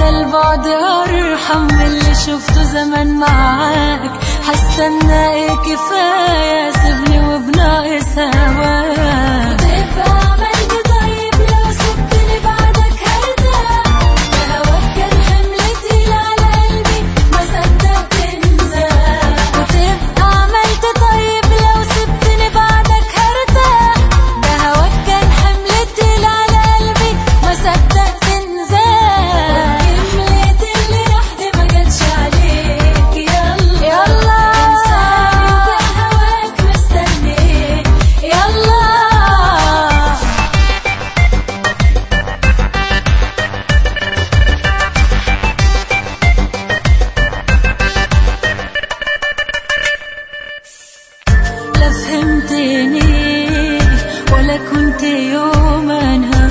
ولا البعد أرحم من اللي شفته زمان معاك هستنى ايه كفاية سيبني وبناقص هواك وتبقى عملت طيب لو سبتني بعدك هرتاح ده هواك كان حمل تقيل على قلبي ما صدقت انساه وتبقى عملت طيب لو سبتني بعدك هرتاح ده هواك كان حمل تقيل على قلبي ما صدقت انساه كملت اللي راح دي ما جاتش عليك يلا يلا انساني وكان هواك مستنيك يلا لا فهمتني ولا كنت يوم انا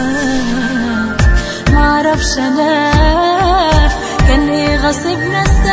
فاهمة معرفش انا كان ايه غصب ناس